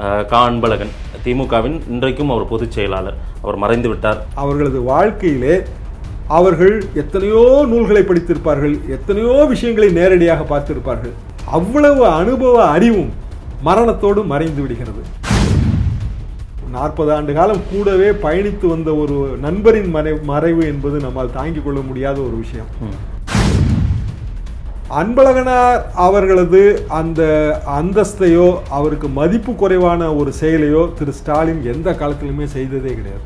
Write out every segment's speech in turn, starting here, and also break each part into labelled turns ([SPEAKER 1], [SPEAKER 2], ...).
[SPEAKER 1] அஹ், கா அன்பழகன் திமுகவின் இன்றைக்கும் அவர் பொதுச் செயலாளர் அவர் மறைந்து விட்டார்
[SPEAKER 2] அவர்களது வாழ்க்கையிலே அவர்கள் எத்தனையோ நூல்களை படித்திருப்பார்கள் எத்தனையோ விஷயங்களை நேரடியாக பார்த்திருப்பார்கள் அவ்வளவு அனுபவ அறிவும் மரணத்தோடு மறைந்து விடுகிறது நாற்பது ஆண்டு காலம் கூடவே பயணித்து வந்த ஒரு நண்பரின் மறை மறைவு என்பது நம்மால் தாங்கிக் கொள்ள முடியாத ஒரு விஷயம்
[SPEAKER 1] ம்.
[SPEAKER 2] அன்பழகனார் அவர்களது அந்த அந்தஸ்தையோ அவருக்கு மதிப்பு குறைவான ஒரு செயலையோ திரு ஸ்டாலின் எந்த காலத்திலுமே செய்ததே கிடையாது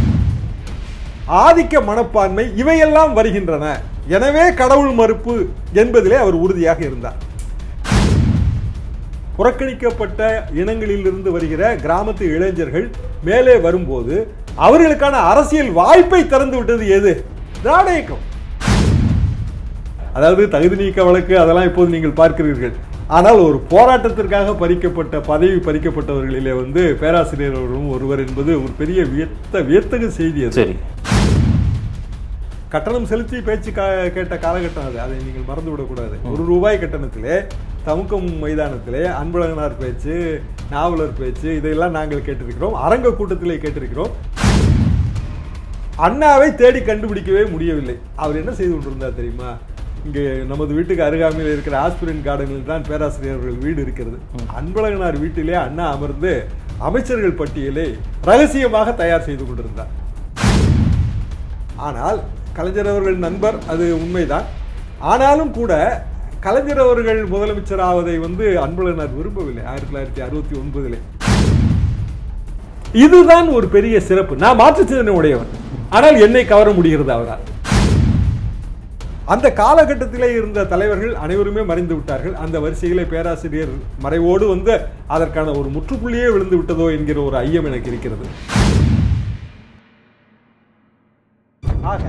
[SPEAKER 2] ஆதிக்க மனப்பான்மை இவையெல்லாம் வருகின்றன எனவே கடவுள் மறுப்பு என்பதிலே அவர் உறுதியாக இருந்தார் புறக்கணிக்கப்பட்ட இனங்களிலிருந்து வருகிற கிராமத்து இளைஞர்கள் மேலே வரும்போது அவர்களுக்கான அரசியல் வாய்ப்பை திறந்து விட்டது எது திராவிட இயக்கம் அதாவது தகுதி நீக்க வழக்கு அதெல்லாம் இப்போது நீங்கள் பார்க்கிறீர்கள் ஆனால் ஒரு போராட்டத்திற்காக பறிக்கப்பட்ட பதவி பறிக்கப்பட்டவர்களிலே வந்து பேராசிரியர் அவர்களும் ஒருவர் என்பது ஒரு பெரிய வியத்த வியத்தகு செய்தி அது
[SPEAKER 1] சரி
[SPEAKER 2] கட்டணம் செலுத்தி பேச்சு கா- கேட்ட காலகட்டம் அது அதை நீங்கள் மறந்து விடக்கூடாது ஒரு ரூபாய் கட்டணத்திலே தமுக்கம் மைதானத்திலே அன்பழகனார் பேச்சு நாவலர் பேச்சு இதையெல்லாம் நாங்கள் கேட்டிருக்கிறோம் அரங்க கூட்டத்திலே கேட்டிருக்கிறோம் அண்ணாவை தேடி கண்டுபிடிக்கவே முடியவில்லை அவர் என்ன செய்து கொண்டிருந்தார் தெரியுமா இங்கே நமது வீட்டுக்கு அருகாமையில் இருக்கிற ஆஸ்பிரின் கார்டனில் தான் பேராசிரியர் அவர்கள் வீடு இருக்கிறது அன்பழகனார் வீட்டிலே அண்ணா அமர்ந்து அமைச்சர்கள் பட்டியலை ரகசியமாக தயார் செய்து கொண்டிருந்தார் ஆனால் கலைஞர் அவர்கள் நண்பர் அது உண்மைதான் ஆனாலும் கூட கலைஞர் அவர்கள் முதலமைச்சர் ஆவதை வந்து அன்பழகனார் விரும்பவில்லை ஆயிரத்தி தொள்ளாயிரத்தி அறுபத்தி ஒன்பதிலே இதுதான் ஒரு பெரிய சிறப்பு நான் மாற்று சிந்தனை உடையவன் ஆனால் என்னை கவர முடிகிறது அவரால் அந்த காலகட்டத்திலே இருந்த தலைவர்கள் அனைவருமே மறைந்து விட்டார்கள் அந்த வரிசையிலே பேராசிரியர் மறைவோடு வந்து அதற்கான ஒரு முற்றுப்புள்ளியே விழுந்து விட்டதோ என்கிற ஒரு ஐயம் எனக்கு இருக்கிறது ஆக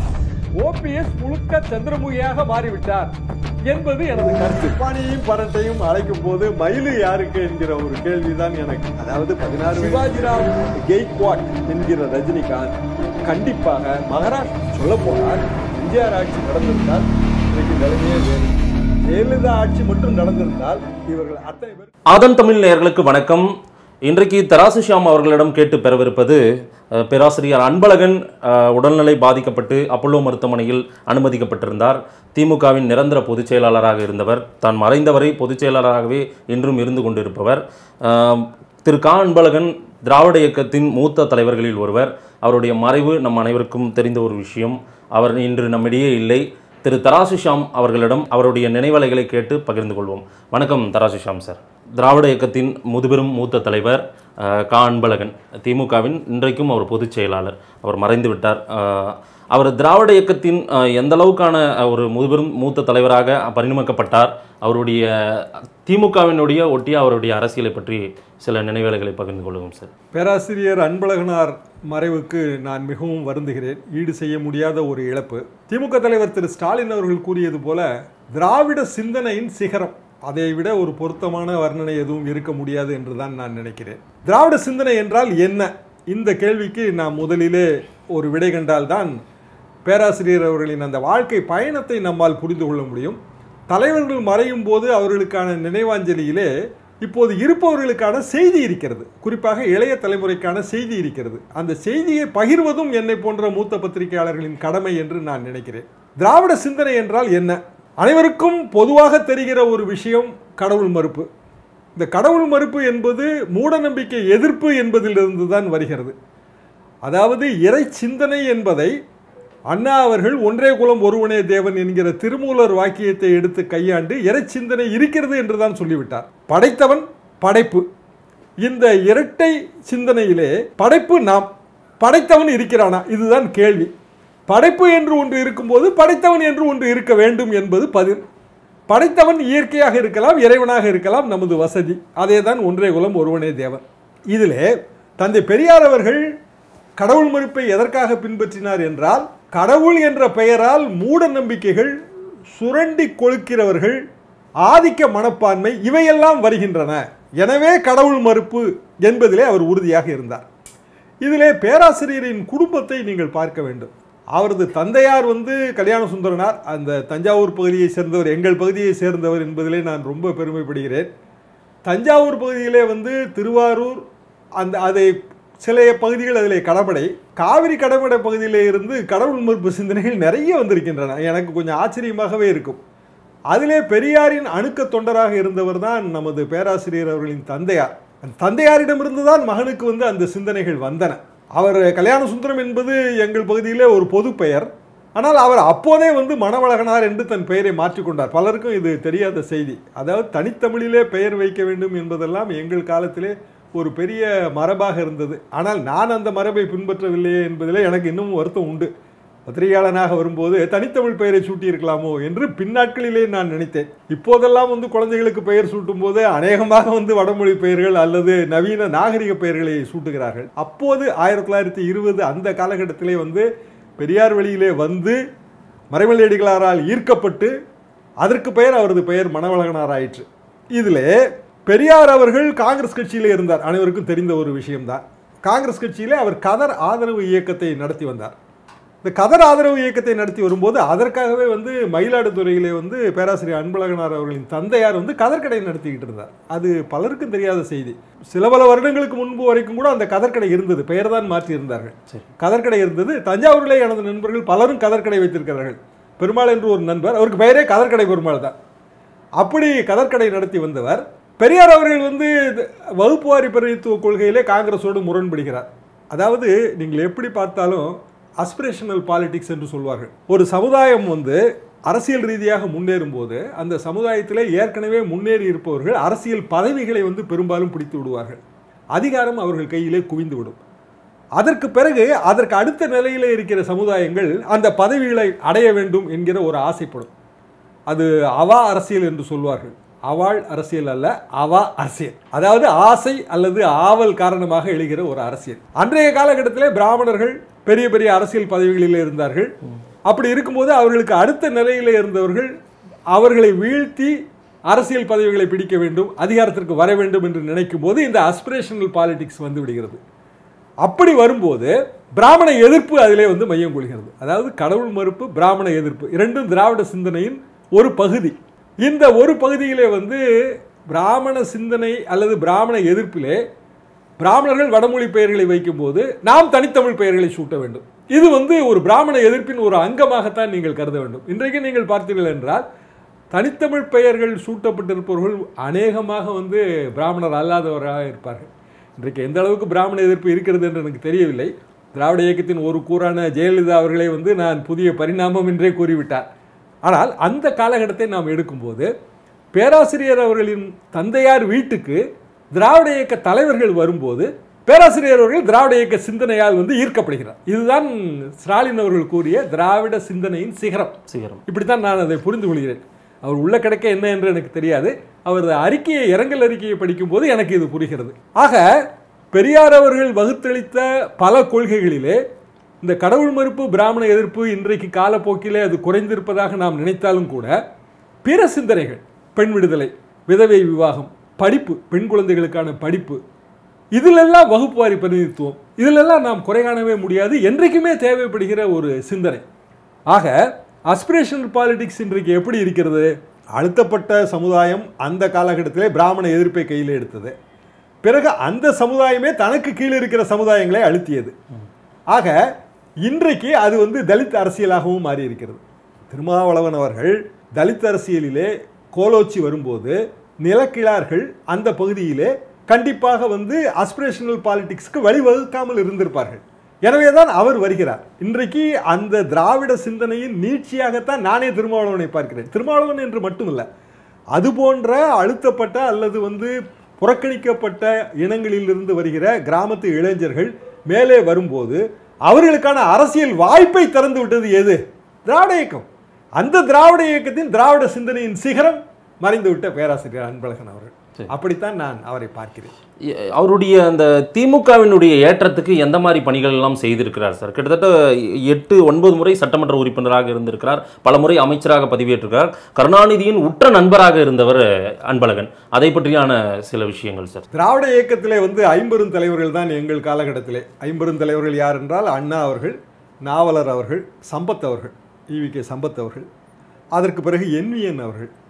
[SPEAKER 2] ஓபிஎஸ் முழுக்க சந்திரமுகியாக மாறிவிட்டார் என்பது எனது கருத்து பாணியையும் பரட்டையும் அழைக்கும் போது மயிலு யாருக்கு என்கிற ஒரு கேள்விதான் எனக்கு அதாவது பதினாறு சிவாஜிராவ் கெய்க்வாட் என்கிற ரஜினிகாந்த் கண்டிப்பாக மகாராஷ்டிரா சொல்ல போனால் எம்ஜிஆர் ஆட்சி நடந்திருந்தால் இன்னைக்கு நிலைமையே வேறு ஜெயலலிதா ஆட்சி மட்டும் நடந்திருந்தால் இவர்கள் அத்தனை பேர்
[SPEAKER 1] ஆதன் தமிழ் நேயர்களுக்கு வணக்கம் இன்றைக்கு தராசு ஷியாம் அவர்களிடம் கேட்டு பெறவிருப்பது அஹ், பேராசிரியர் அன்பழகன் அஹ், உடல்நிலை பாதிக்கப்பட்டு அப்பல்லோ மருத்துவமனையில் அனுமதிக்கப்பட்டிருந்தார் திமுகவின் நிரந்தர பொதுச் செயலாளராக இருந்தவர் தான் மறைந்தவரை பொதுச் செயலாளராகவே இன்றும் இருந்து கொண்டிருப்பவர் அஹ், திரு கா அன்பழகன் திராவிட இயக்கத்தின் மூத்த தலைவர்களில் ஒருவர் அவருடைய மறைவு நம் அனைவருக்கும் தெரிந்த ஒரு விஷயம் அவர் இன்று நம்மிடையே இல்லை திரு தராசு ஷாம் அவர்களிடம் அவருடைய நினைவலைகளை கேட்டு பகிர்ந்து கொள்வோம் வணக்கம் தராசு ஷாம் சார் திராவிட இயக்கத்தின் முதுபெரும் மூத்த தலைவர் அஹ், கா அன்பழகன் திமுகவின் இன்றைக்கும் அவர் பொதுச் செயலாளர் அவர் மறைந்து விட்டார் அஹ், அவர் திராவிட இயக்கத்தின் அஹ், எந்த அளவுக்கான அஹ், ஒரு முதுபெரும் மூத்த தலைவராக பரிணமிக்கப்பட்டார் அவருடைய திமுகவினுடைய ஒட்டிய அவருடைய அரசியலை பற்றி சில நினைவேலைகளை பகிர்ந்து கொள்வோம் சார்
[SPEAKER 2] பேராசிரியர் அன்பழகனார் மறைவுக்கு நான் மிகவும் வருந்துகிறேன் ஈடு செய்ய முடியாத ஒரு இழப்பு திமுக தலைவர் திரு ஸ்டாலின் அவர்கள் கூறியது போல திராவிட சிந்தனையின் சிகரம் அதை விட ஒரு பொருத்தமான வர்ணனை எதுவும் இருக்க முடியாது என்று தான் நான் நினைக்கிறேன் திராவிட சிந்தனை என்றால் என்ன இந்த கேள்விக்கு நாம் முதலிலே ஒரு விடை கண்டால்தான் பேராசிரியர் அவர்களின் அந்த வாழ்க்கை பயணத்தை நம்மால் புரிந்து கொள்ள முடியும் தலைவர்கள் மறையும் போது அவர்களுக்கான நினைவாஞ்சலியிலே இப்போது இருப்பவர்களுக்கான செய்தி இருக்கிறது குறிப்பாக இளைய தலைமுறைக்கான செய்தி இருக்கிறது அந்த செய்தியை பகிர்வதும் என்னை போன்ற மூத்த பத்திரிகையாளர்களின் கடமை என்று நான் நினைக்கிறேன் திராவிட சிந்தனை என்றால் என்ன அனைவருக்கும் பொதுவாக தெரிகிற ஒரு விஷயம் கடவுள் மறுப்பு இந்த கடவுள் மறுப்பு என்பது மூடநம்பிக்கை எதிர்ப்பு என்பதிலிருந்து தான் வருகிறது அதாவது இறை சிந்தனை என்பதை அண்ணா அவர்கள் ஒன்றே குலம் ஒருவனே தேவன் என்கிற திருமூலர் வாக்கியத்தை எடுத்து கையாண்டு இறை சிந்தனை இருக்கிறது என்று தான் சொல்லிவிட்டார் படைத்தவன் படைப்பு இந்த இரட்டை சிந்தனையிலே படைப்பு நாம் படைத்தவன் இருக்கிறானா இதுதான் கேள்வி படைப்பு என்று ஒன்று இருக்கும்போது படைத்தவன் என்று ஒன்று இருக்க வேண்டும் என்பது பதில் படைத்தவன் இயற்கையாக இருக்கலாம் இறைவனாக இருக்கலாம் நமது வசதி அதே தான் ஒன்றே குலம் ஒருவனே தேவன் இதிலே தந்தை பெரியார் அவர்கள் கடவுள் மறுப்பை எதற்காக பின்பற்றினார் என்றால் கடவுள் என்ற பெயரால் மூட நம்பிக்கைகள் சுரண்டி கொழுக்கிறவர்கள் ஆதிக்க மனப்பான்மை இவையெல்லாம் வருகின்றன எனவே கடவுள் மறுப்பு என்பதிலே அவர் உறுதியாக இருந்தார் இதிலே பேராசிரியரின் குடும்பத்தை நீங்கள் பார்க்க வேண்டும் அவரது தந்தையார் வந்து கல்யாண சுந்தரனார் அந்த தஞ்சாவூர் பகுதியை சேர்ந்தவர் எங்கள் பகுதியை சேர்ந்தவர் என்பதிலே நான் ரொம்ப பெருமைப்படுகிறேன் தஞ்சாவூர் பகுதியிலே வந்து திருவாரூர் அந்த அதை சில பகுதிகள் அதில் கடமடை காவிரி கடமடை பகுதியிலே இருந்து கடவுள் மறுப்பு சிந்தனைகள் நிறைய வந்திருக்கின்றன எனக்கு கொஞ்சம் ஆச்சரியமாகவே இருக்கும் அதிலே பெரியாரின் அணுக்க தொண்டராக இருந்தவர் தான் நமது பேராசிரியர் அவர்களின் தந்தையார் அந்த தந்தையாரிடமிருந்து தான் மகனுக்கு வந்து அந்த சிந்தனைகள் வந்தன அவர் கல்யாண சுந்தரம் என்பது எங்கள் பகுதியிலே ஒரு பொது பெயர் ஆனால் அவர் அப்போதே வந்து மணவழகனார் என்று தன் பெயரை மாற்றிக்கொண்டார் பலருக்கும் இது தெரியாத செய்தி அதாவது தனித்தமிழிலே பெயர் வைக்க வேண்டும் என்பதெல்லாம் எங்கள் காலத்திலே ஒரு பெரிய மரபாக இருந்தது ஆனால் நான் அந்த மரபை பின்பற்றவில்லையே என்பதிலே எனக்கு இன்னும் வருத்தம் உண்டு பத்திரிகையாளனாக வரும்போது தனித்தமிழ் பெயரை சூட்டியிருக்கலாமோ என்று பின்னாட்களிலே நான் நினைத்தேன் இப்போதெல்லாம் வந்து குழந்தைகளுக்கு பெயர் சூட்டும் போது அநேகமாக வந்து வடமொழி பெயர்கள் அல்லது நவீன நாகரிக பெயர்களை சூட்டுகிறார்கள் அப்போது ஆயிரத்தி தொள்ளாயிரத்தி இருபது அந்த காலகட்டத்திலே வந்து பெரியார் வழியிலே வந்து மறைமலையடிகளாரால் ஈர்க்கப்பட்டு அதற்கு பெயர் அவரது பெயர் மணவழகனார் ஆயிற்று இதிலே பெரியார் அவர்கள் காங்கிரஸ் கட்சியிலே இருந்தார் அனைவருக்கும் தெரிந்த ஒரு விஷயம்தான் காங்கிரஸ் கட்சியிலே அவர் கதர் ஆதரவு இயக்கத்தை நடத்தி வந்தார் இந்த கதர் ஆதரவு இயக்கத்தை நடத்தி வரும்போது அதற்காகவே வந்து மயிலாடுதுறையிலே வந்து பேராசிரியர் அன்பழகனார் அவர்களின் தந்தையார் வந்து கதர்கடை நடத்திக்கிட்டு இருந்தார் அது பலருக்கும் தெரியாத செய்தி சில பல வருடங்களுக்கு முன்பு வரைக்கும் கூட அந்த கதர்கடை இருந்தது பெயர் தான் மாற்றி இருந்தார்கள்
[SPEAKER 1] சரி.
[SPEAKER 2] கதர்கடை இருந்தது தஞ்சாவூரிலே எனது நண்பர்கள் பலரும் கதர்கடை வைத்திருக்கிறார்கள் பெருமாள் என்று ஒரு நண்பர் அவருக்கு பெயரே கதர்கடை பெருமாள் தான் அப்படி கதர்கடை நடத்தி வந்தவர் பெரியார் அவர்கள் வந்து இது வகுப்புவாரி பிரதித்துவ கொள்கையிலே காங்கிரஸோடு முரண்படுகிறார் அதாவது நீங்கள் எப்படி பார்த்தாலும் அஸ்பிரேஷனல் பாலிடிக்ஸ் என்று சொல்வார்கள் ஒரு சமுதாயம் வந்து அரசியல் ரீதியாக முன்னேறும் போது அந்த சமுதாயத்திலே ஏற்கனவே முன்னேறி இருப்பவர்கள் அரசியல் பதவிகளை வந்து பெரும்பாலும் பிடித்து விடுவார்கள் அதிகாரம் அவர்கள் கையிலே குவிந்து விடும் அதற்கு பிறகு அதற்கு அடுத்த நிலையிலே இருக்கிற சமுதாயங்கள் அந்த பதவிகளை அடைய வேண்டும் என்கிற ஒரு ஆசைப்படும் அது அவா அரசியல் என்று சொல்வார்கள் அவாள் அரசியல் அல்ல அவா அரசியல் அதாவது ஆசை அல்லது ஆவல் காரணமாக எழுகிற ஒரு அரசியல் அன்றைய காலகட்டத்திலே பிராமணர்கள் பெரிய பெரிய அரசியல் பதவிகளில் இருந்தார்கள் அப்படி இருக்கும்போது அவர்களுக்கு அடுத்த நிலையில இருந்தவர்கள் அவர்களை வீழ்த்தி அரசியல் பதவிகளை பிடிக்க வேண்டும் அதிகாரத்திற்கு வர வேண்டும் என்று நினைக்கும் போது இந்த அஸ்பிரேஷனல் பாலிடிக்ஸ் வந்து விடுகிறது அப்படி வரும்போது பிராமண எதிர்ப்பு அதிலே வந்து மையம் கொள்கிறது அதாவது கடவுள் மறுப்பு பிராமண எதிர்ப்பு இரண்டும் திராவிட சிந்தனையின் ஒரு பகுதி இந்த ஒரு பகுதியிலே வந்து பிராமண சிந்தனை அல்லது பிராமண எதிர்ப்பிலே பிராமணர்கள் வடமொழி பெயர்களை வைக்கும்போது நாம் தனித்தமிழ் பெயர்களை சூட்ட வேண்டும் இது வந்து ஒரு பிராமண எதிர்ப்பின் ஒரு அங்கமாகத்தான் நீங்கள் கருத வேண்டும் இன்றைக்கு நீங்கள் பார்த்தீர்கள் என்றால் தனித்தமிழ் பெயர்கள் சூட்டப்பட்டிருப்பவர்கள் அநேகமாக வந்து பிராமணர் அல்லாதவராக இருப்பார்கள் இன்றைக்கு எந்த அளவுக்கு பிராமண எதிர்ப்பு இருக்கிறது என்று எனக்கு தெரியவில்லை திராவிட இயக்கத்தின் ஒரு கூறான ஜெயலலிதா அவர்களே வந்து நான் புதிய பரிணாமம் என்றே கூறிவிட்டார் ஆனால் அந்த காலகட்டத்தை நாம் எடுக்கும்போது பேராசிரியர் அவர்களின் தந்தையார் வீட்டுக்கு திராவிட இயக்க தலைவர்கள் வரும்போது பேராசிரியர் அவர்கள் திராவிட இயக்க சிந்தனையால் வந்து ஈர்க்கப்படுகிறார் இதுதான் ஸ்டாலின் அவர்கள் கூறிய திராவிட சிந்தனையின் சிகரம்
[SPEAKER 1] சிகரம்
[SPEAKER 2] இப்படித்தான் நான் அதை புரிந்து கொள்கிறேன் அவர் உள்ள கிடக்க என்ன என்று எனக்கு தெரியாது அவரது அறிக்கையை இரங்கல் அறிக்கையை படிக்கும்போது எனக்கு இது புரிகிறது ஆக பெரியார் அவர்கள் வகுத்தளித்த பல கொள்கைகளிலே இந்த கடவுள் மறுப்பு பிராமண எதிர்ப்பு இன்றைக்கு காலப்போக்கிலே அது குறைந்திருப்பதாக நாம் நினைத்தாலும் கூட பிற சிந்தனைகள் பெண் விடுதலை விதவை விவாகம் படிப்பு பெண் குழந்தைகளுக்கான படிப்பு இதிலெல்லாம் வகுப்புவாரி பிரதிநிதித்துவம் இதிலெல்லாம் நாம் குறை காணவே முடியாது என்றைக்குமே தேவைப்படுகிற ஒரு சிந்தனை ஆக அஸ்பிரேஷனல் பாலிடிக்ஸ் இன்றைக்கு எப்படி இருக்கிறது அழுத்தப்பட்ட சமுதாயம் அந்த காலகட்டத்திலே பிராமண எதிர்ப்பை கையில் எடுத்தது பிறகு அந்த சமுதாயமே தனக்கு கீழே இருக்கிற சமுதாயங்களை அழுத்தியது ஆக இன்றைக்கு அது வந்து தலித் அரசியலாகவும் மாறி இருக்கிறது திருமாவளவன் அவர்கள் தலித் அரசியலிலே கோலோச்சி வரும்போது நிலக்கிழார்கள் அந்த பகுதியிலே கண்டிப்பாக வந்து அஸ்பிரேஷனல் பாலிடிக்ஸ்க்கு வழிவகுக்காமல் இருந்திருப்பார்கள் எனவேதான் அவர் வருகிறார் இன்றைக்கு அந்த திராவிட சிந்தனையின் நீட்சியாகத்தான் நானே திருமாவளவனை பார்க்கிறேன் திருமாவளவன் என்று மட்டுமல்ல அது போன்ற அழுத்தப்பட்ட அல்லது வந்து புறக்கணிக்கப்பட்ட இனங்களிலிருந்து வருகிற கிராமத்து இளைஞர்கள் மேலே வரும்போது அவர்களுக்கான அரசியல் வாய்ப்பை திறந்து விட்டது எது திராவிட இயக்கம் அந்த திராவிட இயக்கத்தின் திராவிட சிந்தனையின் சிகரம் மறைந்து விட்ட பேராசிரியர் அன்பழகன் அவர்கள் அப்படித்தான் நான் அவரை பார்க்கிறேன்
[SPEAKER 1] எ- அவருடைய அந்த திமுகவினுடைய ஏற்றத்துக்கு எந்த மாதிரி பணிகள் எல்லாம் செய்திருக்கிறார் சார் கிட்டத்தட்ட எட்டு ஒன்பது முறை சட்டமன்ற உறுப்பினராக இருந்திருக்கிறார் பல முறை அமைச்சராக பதவியேற்றிருக்கிறார் கருணாநிதியின் உற்ற நண்பராக இருந்தவர் அன்பழகன் அதை பற்றியான சில விஷயங்கள் சார்
[SPEAKER 2] திராவிட இயக்கத்திலே வந்து ஐம்பெரும் தலைவர்கள் தான் எங்கள் காலகட்டத்திலே ஐம்பெரும் தலைவர்கள் யார் என்றால் அண்ணா அவர்கள் நாவலர் அவர்கள் சம்பத் அவர்கள் ஈவி கே சம்பத் அவர்கள் அதற்கு பிறகு என்விஎன் அவர்கள்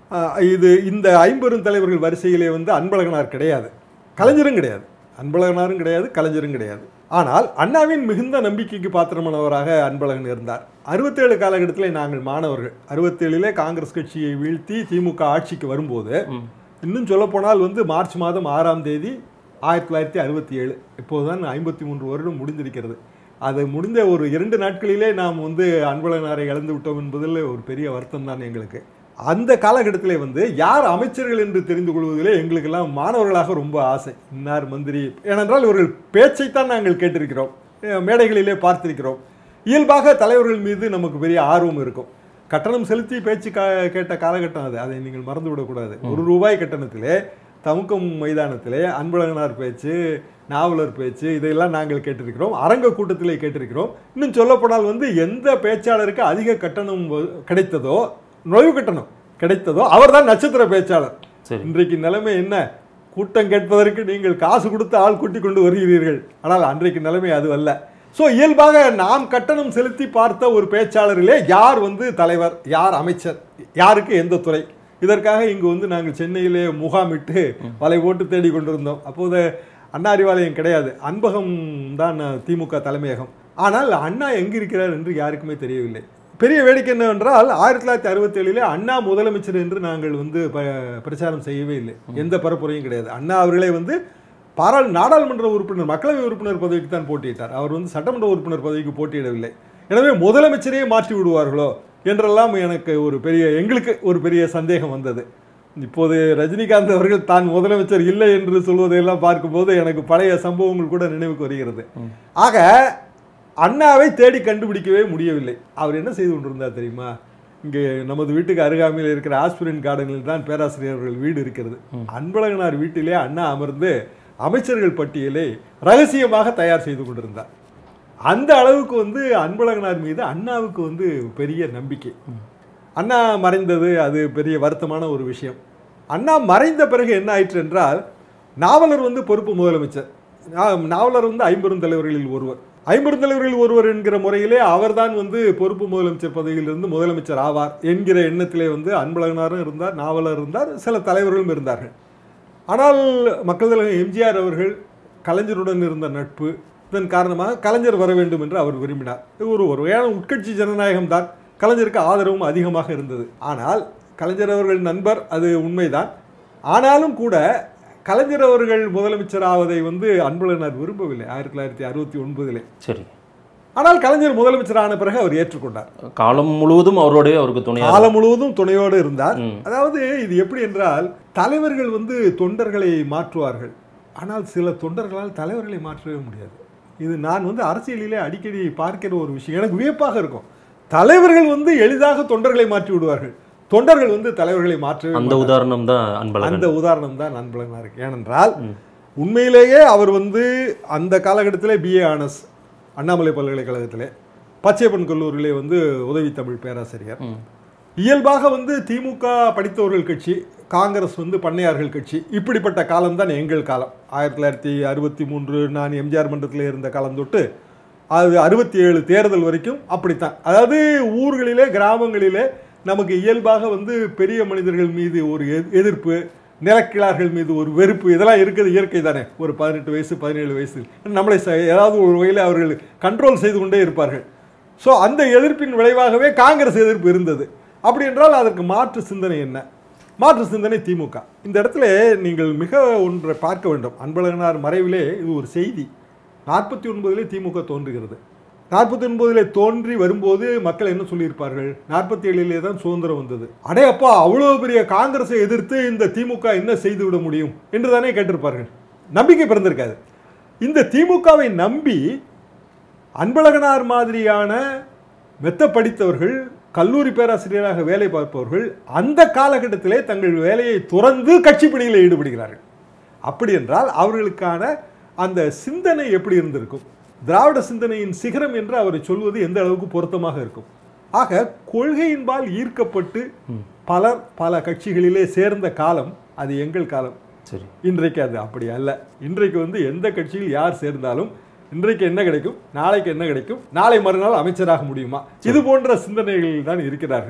[SPEAKER 2] ஆஹ், இது இந்த ஐம்பெரும் தலைவர்கள் வரிசையிலே வந்து அன்பழகனார் கிடையாது கலைஞரும் கிடையாது அன்பழகனாரும் கிடையாது கலைஞரும் கிடையாது ஆனால் அண்ணாவின் மிகுந்த நம்பிக்கைக்கு பாத்திரமானவராக அன்பழகன் இருந்தார் அறுபத்தேழு காலகட்டத்தில் நாங்கள் மாணவர்கள் அறுபத்தேழிலே காங்கிரஸ் கட்சியை வீழ்த்தி திமுக ஆட்சிக்கு வரும்போது இன்னும் சொல்லப்போனால் வந்து மார்ச் மாதம் ஆறாம் தேதி ஆயிரத்தி தொள்ளாயிரத்தி அறுபத்தி ஏழு இப்போதுதான் ஐம்பத்தி மூன்று வருடம் முடிந்திருக்கிறது அது முடிந்த ஒரு இரண்டு நாட்களிலே நாம் வந்து அன்பழகனாரை இழந்து விட்டோம் என்பதில் ஒரு பெரிய வருத்தம் தான் எங்களுக்கு அந்த காலகட்டத்திலே வந்து யார் அமைச்சர்கள் என்று தெரிந்து கொள்வதிலே எங்களுக்கெல்லாம் மாணவர்களாக ரொம்ப ஆசை இன்னார் மந்திரி ஏனென்றால் இவர்கள் பேச்சைத்தான் நாங்கள் கேட்டிருக்கிறோம் அஹ் மேடைகளிலே பார்த்திருக்கிறோம் இயல்பாக தலைவர்கள் மீது நமக்கு பெரிய ஆர்வம் இருக்கும் கட்டணம் செலுத்தி பேச்சு கா கேட்ட காலகட்டம் அது அதை நீங்கள் மறந்து விடக்கூடாது ஒரு ரூபாய் கட்டணத்திலே தமுக்கம் மைதானத்திலே அன்பழகனார் பேச்சு நாவலர் பேச்சு இதையெல்லாம் நாங்கள் கேட்டிருக்கிறோம் அரங்க கூட்டத்திலே கேட்டிருக்கிறோம் இன்னும் சொல்லப்போனால் வந்து எந்த பேச்சாளருக்கு அதிக கட்டணம் வ- கிடைத்ததோ நுழைவு கட்டணம் கிடைத்ததோ அவர்தான் நட்சத்திர பேச்சாளர்
[SPEAKER 1] சரி
[SPEAKER 2] இன்றைக்கு நிலைமை என்ன கூட்டம் கேட்பதற்கு நீங்கள் காசு கொடுத்து ஆள் கூட்டி கொண்டு வருகிறீர்கள் ஆனால் அன்றைக்கு நிலைமை அது அல்ல ஸோ இயல்பாக நாம் கட்டணம் செலுத்தி பார்த்த ஒரு பேச்சாளரிலே யார் வந்து தலைவர் யார் அமைச்சர் யாருக்கு எந்த துறை இதற்காக இங்கு வந்து நாங்கள் சென்னையிலே முகாமிட்டு வலை போட்டு தேடி கொண்டிருந்தோம் அப்போது அண்ணா அறிவாலயம் கிடையாது அன்பகம் தான் திமுக தலைமையகம் ஆனால் அண்ணா எங்கு இருக்கிறார் என்று யாருக்குமே தெரியவில்லை பெரிய வேடிக்கை என்னவென்றால் ஆயிரத்தி தொள்ளாயிரத்தி அறுபத்தி ஏழிலே அண்ணா முதலமைச்சர் என்று நாங்கள் வந்து ப பிரச்சாரம் செய்யவே இல்லை எந்த பரப்புரையும் கிடையாது அண்ணா அவர்களே வந்து பாராள் நாடாளுமன்ற உறுப்பினர் மக்களவை உறுப்பினர் பதவிக்கு தான் போட்டியிட்டார் அவர் வந்து சட்டமன்ற உறுப்பினர் பதவிக்கு போட்டியிடவில்லை எனவே முதலமைச்சரையே மாற்றி விடுவார்களோ என்றெல்லாம் எனக்கு ஒரு பெரிய எங்களுக்கு ஒரு பெரிய சந்தேகம் வந்தது இப்போது ரஜினிகாந்த் அவர்கள் தான் முதலமைச்சர் இல்லை என்று சொல்வதையெல்லாம் பார்க்கும்போது எனக்கு பழைய சம்பவங்கள் கூட நினைவுக்கு வருகிறது ஆக அண்ணாவை தேடி கண்டுபிடிக்கவே முடியவில்லை அவர் என்ன செய்து கொண்டிருந்தார் தெரியுமா இங்கே நமது வீட்டுக்கு அருகாமையில் இருக்கிற ஆஸ்பிரின் கார்டனில் தான் பேராசிரியர் அவர்கள் வீடு இருக்கிறது அன்பழகனார் வீட்டிலே அண்ணா அமர்ந்து அமைச்சர்கள் பட்டியலை ரகசியமாக தயார் செய்து கொண்டிருந்தார் அந்த அளவுக்கு வந்து அன்பழகனார் மீது அண்ணாவுக்கு வந்து பெரிய நம்பிக்கை அண்ணா மறைந்தது அது பெரிய வருத்தமான ஒரு விஷயம் அண்ணா மறைந்த பிறகு என்ன ஆயிற்று என்றால் நாவலர் வந்து பொறுப்பு முதலமைச்சர் நா- நாவலர் வந்து ஐம்பெரும் தலைவர்களில் ஒருவர் ஐம்பெரும் தலைவர்களில் ஒருவர் என்கிற முறையிலே அவர்தான் வந்து பொறுப்பு முதலமைச்சர் பதவியிலிருந்து முதலமைச்சர் ஆவார் என்கிற எண்ணத்திலே வந்து அன்பழகனாரும் இருந்தார் நாவலர் இருந்தார் சில தலைவர்களும் இருந்தார்கள் ஆனால் மக்கள் தலைவர் எம்ஜிஆர் அவர்கள் கலைஞருடன் இருந்த நட்பு இதன் காரணமாக கலைஞர் வர வேண்டும் என்று அவர் விரும்பினார் இது ஒரு ஒரு வகையான உட்கட்சி ஜனநாயகம் தான் கலைஞருக்கு ஆதரவும் அதிகமாக இருந்தது ஆனால் கலைஞர் அவர்கள் நண்பர் அது உண்மைதான் ஆனாலும் கூட கலைஞர் அவர்கள் முதலமைச்சர் ஆவதை வந்து அன்பழகனார் விரும்பவில்லை ஆயிரத்தி தொள்ளாயிரத்தி அறுபத்தி ஒன்பதிலே
[SPEAKER 1] சரி
[SPEAKER 2] ஆனால் கலைஞர் முதலமைச்சர் ஆன பிறகு அவர் ஏற்றுக்கொண்டார்
[SPEAKER 1] காலம் முழுவதும் அவரோடய அவருக்கு துணையாக
[SPEAKER 2] காலம் முழுவதும் துணையோடு இருந்தார்
[SPEAKER 1] ம்.
[SPEAKER 2] அதாவது இது எப்படி என்றால் தலைவர்கள் வந்து தொண்டர்களை மாற்றுவார்கள் ஆனால் சில தொண்டர்களால் தலைவர்களை மாற்றவே முடியாது இது நான் வந்து அரசியலிலே அடிக்கடி பார்க்கிற ஒரு விஷயம் எனக்கு வியப்பாக இருக்கும் தலைவர்கள் வந்து எளிதாக தொண்டர்களை மாற்றி விடுவார்கள் தொண்டர்கள் வந்து தலைவர்களை மாற்றவே
[SPEAKER 1] அந்த உதாரணம் தான் அன்பழகன்
[SPEAKER 2] அந்த உதாரணம் தான் அன்பழகனா இருக்கு ஏனென்றால் உண்மையிலேயே அவர் வந்து அந்த காலகட்டத்திலே பிஏ ஆனஸ் அண்ணாமலை பல்கலைக்கழகத்திலே பச்சையப்பன் கல்லூரியிலே வந்து உதவி தமிழ் பேராசிரியர்
[SPEAKER 1] ம்.
[SPEAKER 2] இயல்பாக வந்து திமுக படித்தவர்கள் கட்சி காங்கிரஸ் வந்து பண்ணையார்கள் கட்சி இப்படிப்பட்ட காலம்தான் எங்கள் காலம் ஆயிரத்தி தொள்ளாயிரத்தி அறுபத்தி மூன்று நான் எம்ஜிஆர் மன்றத்தில் இருந்த காலம் தொட்டு அது அறுபத்தி ஏழு தேர்தல் வரைக்கும் அப்படித்தான் அதாவது ஊர்களிலே கிராமங்களிலே நமக்கு இயல்பாக வந்து பெரிய மனிதர்கள் மீது ஒரு எ- எதிர்ப்பு நிலக்கிழார்கள் மீது ஒரு வெறுப்பு இதெல்லாம் இருக்குது இயற்கை தானே ஒரு பதினெட்டு வயசு பதினேழு வயசு நம்மளை ச- ஏதாவது ஒரு வகையில் அவர்கள் கண்ட்ரோல் செய்து கொண்டே இருப்பார்கள் ஸோ அந்த எதிர்ப்பின் விளைவாகவே காங்கிரஸ் எதிர்ப்பு இருந்தது அப்படி என்றால் அதற்கு மாற்று சிந்தனை என்ன மாற்று சிந்தனை திமுக இந்த இடத்துல நீங்கள் மிக ஒன்றை பார்க்க வேண்டும் அன்பழகனார் மறைவிலே இது ஒரு செய்தி நாற்பத்தி ஒன்பதிலே திமுக தோன்றுகிறது நாற்பத்தி ஒன்பதிலே தோன்றி வரும்போது மக்கள் என்ன சொல்லியிருப்பார்கள் நாற்பத்தி ஏழிலே தான் சுதந்திரம் வந்தது அடே அப்பா அவ்வளோ பெரிய காங்கிரஸை எதிர்த்து இந்த திமுக என்ன செய்து விட முடியும் என்று தானே கேட்டிருப்பார்கள் நம்பிக்கை பிறந்திருக்காது இந்த திமுகவை நம்பி அன்பழகனார் மாதிரியான மெத்த படித்தவர்கள் கல்லூரி பேராசிரியராக வேலை பார்ப்பவர்கள் அந்த காலகட்டத்திலே தங்கள் வேலையை துறந்து கட்சி பணியில் ஈடுபடுகிறார்கள் அப்படி என்றால் அவர்களுக்கான அந்த சிந்தனை எப்படி இருந்திருக்கும் திராவிட சிந்தனையின் சிகரம் என்று அவரை சொல்வது எந்த அளவுக்கு பொருத்தமாக இருக்கும் ஆக கொள்கையின்பால் ஈர்க்கப்பட்டு பலர் பல கட்சிகளிலே சேர்ந்த காலம் அது எங்கள் காலம்
[SPEAKER 1] சரி
[SPEAKER 2] இன்றைக்கு அது அப்படி அல்ல இன்றைக்கு வந்து எந்த கட்சியில் யார் சேர்ந்தாலும் இன்றைக்கு என்ன கிடைக்கும் நாளைக்கு என்ன கிடைக்கும் நாளை மறுநாள் அமைச்சராக முடியுமா இது போன்ற சிந்தனைகளில் தான் இருக்கிறார்கள்